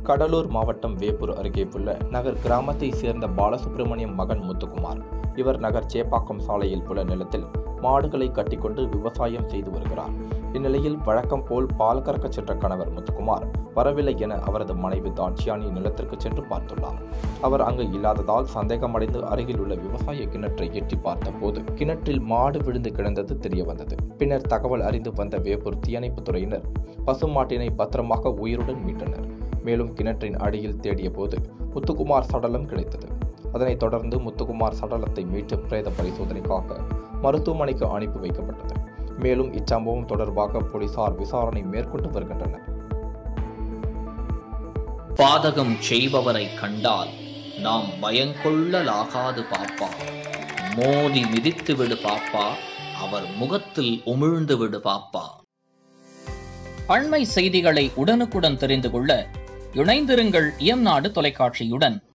கடலூர் மாவட்டம் வேப்பூர் அருகே உள்ள நகர் கிராமத்தை சேர்ந்த பாலசுப்ரமணியம் மகன் முத்துக்குமார் இவர் நகர் சேப்பாக்கம் சாலையில் உள்ள நிலத்தில் மாடுகளை கட்டிக்கொண்டு விவசாயம் செய்து வருகிறார் இந்நிலையில் வழக்கம் போல் பால் கறக்க சென்ற கணவர் முத்துக்குமார் வரவில்லை என அவரது மனைவி தாட்சியானி நிலத்திற்கு சென்று பார்த்துள்ளார் அவர் அங்கு இல்லாததால் சந்தேகமடைந்து அருகில் உள்ள விவசாய கிணற்றை எட்டி பார்த்தபோது கிணற்றில் மாடு விழுந்து கிடந்தது தெரிய வந்தது பின்னர் தகவல் அறிந்து வந்த வேப்பூர் தீயணைப்புத் துறையினர் பசுமாட்டினை பத்திரமாக உயிருடன் மீட்டனர் மேலும் கிணற்றின் அடியில் தேடிய போது முத்துக்குமார் சடலம் கிடைத்தது அதனைத் தொடர்ந்து முத்துக்குமார் சடலத்தை மீட்டு பிரேத பரிசோதனைக்காக மருத்துவமனைக்கு அனுப்பி வைக்கப்பட்டது மேலும் இச்சம்பவம் தொடர்பாக போலீசார் விசாரணை மேற்கொண்டு வருகின்றனர் பாதகம் செய்பவரை கண்டால் நாம் பயங்கொள்ளலாகாது பாப்பா மோதி மிதித்து விடு பாப்பா அவர் முகத்தில் உமிழ்ந்து விடு பாப்பா அண்மை செய்திகளை உடனுக்குடன் தெரிந்து கொள்ள இணைந்திருங்கள் இயம்நாடு தொலைக்காட்சியுடன்